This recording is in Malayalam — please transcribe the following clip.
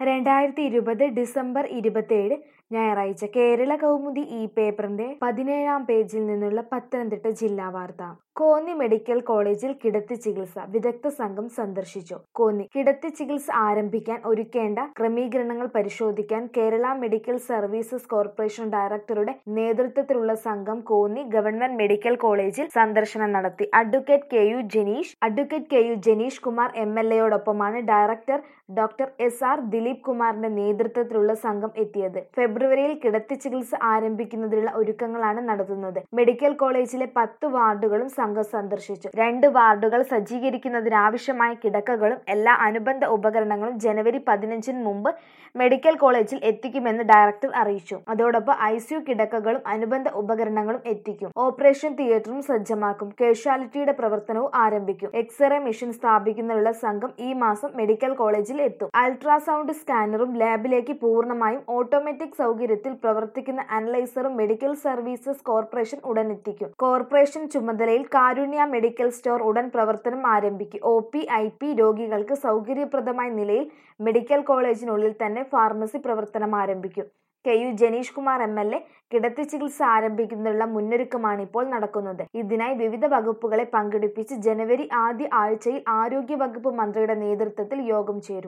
രണ്ടായിരത്തി ഇരുപത് ഡിസംബർ ഇരുപത്തിയേഴ് ഞായറാഴ്ച കേരള കൗമുദി ഈ പേപ്പറിന്റെ പതിനേഴാം പേജിൽ നിന്നുള്ള പത്തനംതിട്ട ജില്ലാ വാർത്ത കോന്നി മെഡിക്കൽ കോളേജിൽ കിടത്തി ചികിത്സ വിദഗ്ധ സംഘം സന്ദർശിച്ചു കോന്നി കിടത്തി ചികിത്സ ആരംഭിക്കാൻ ഒരുക്കേണ്ട ക്രമീകരണങ്ങൾ പരിശോധിക്കാൻ കേരള മെഡിക്കൽ സർവീസസ് കോർപ്പറേഷൻ ഡയറക്ടറുടെ നേതൃത്വത്തിലുള്ള സംഘം കോന്നി ഗവൺമെന്റ് മെഡിക്കൽ കോളേജിൽ സന്ദർശനം നടത്തി advocate K U Janeesh advocate K U Janeesh Kumar M L എയോടൊപ്പമാണ് director doctor S R Dileep കുമാറിന്റെ നേതൃത്വത്തിലുള്ള സംഘം എത്തിയത് ഫെബ്രുവരിയിൽ കിടത്തി ചികിത്സ ആരംഭിക്കുന്നതിനുള്ള ഒരുക്കങ്ങളാണ് നടത്തുന്നത് മെഡിക്കൽ കോളേജിലെ പത്ത് വാർഡുകളും സംഘം സന്ദർശിച്ചു രണ്ട് വാർഡുകൾ സജ്ജീകരിക്കുന്നതിനാവശ്യമായ കിടക്കകളും എല്ലാ അനുബന്ധ ഉപകരണങ്ങളും ജനുവരി പതിനഞ്ചിന് മുമ്പ് മെഡിക്കൽ കോളേജിൽ എത്തിക്കുമെന്ന് ഡയറക്ടർ അറിയിച്ചു അതോടൊപ്പം ഐ സിയു കിടക്കകളും അനുബന്ധ ഉപകരണങ്ങളും എത്തിക്കും ഓപ്പറേഷൻ തിയേറ്ററും സജ്ജമാക്കും കാഷ്വാലിറ്റിയുടെ പ്രവർത്തനവും ആരംഭിക്കും എക്സ്റേ മെഷീൻ സ്ഥാപിക്കുന്നതിനുള്ള സംഘം ഈ മാസം മെഡിക്കൽ കോളേജിൽ എത്തും അൾട്രാസൗണ്ട് സ്കാനറും ലാബിലേക്ക് പൂർണ്ണമായും ഓട്ടോമാറ്റിക് സൗകര്യത്തിൽ പ്രവർത്തിക്കുന്ന അനലൈസറും മെഡിക്കൽ സർവീസസ് കോർപ്പറേഷൻ ഉടൻ എത്തിക്കും കോർപ്പറേഷൻ ചുമതലയിൽ കാരുണ്യ മെഡിക്കൽ സ്റ്റോർ ഉടൻ പ്രവർത്തനം ആരംഭിക്കും ഒ പി ഐ പി രോഗികൾക്ക് സൗകര്യപ്രദമായ നിലയിൽ മെഡിക്കൽ കോളേജിനുള്ളിൽ തന്നെ ഫാർമസി പ്രവർത്തനം ആരംഭിക്കും K U Janeesh Kumar M L A കിടത്തി ചികിത്സ ആരംഭിക്കുന്നതിനുള്ള മുന്നൊരുക്കമാണ് ഇപ്പോൾ നടക്കുന്നത് ഇതിനായി വിവിധ വകുപ്പുകളെ പങ്കെടുപ്പിച്ച് ജനുവരി ആദ്യ ആഴ്ചയിൽ ആരോഗ്യ വകുപ്പ് മന്ത്രിയുടെ നേതൃത്വത്തിൽ യോഗം ചേരും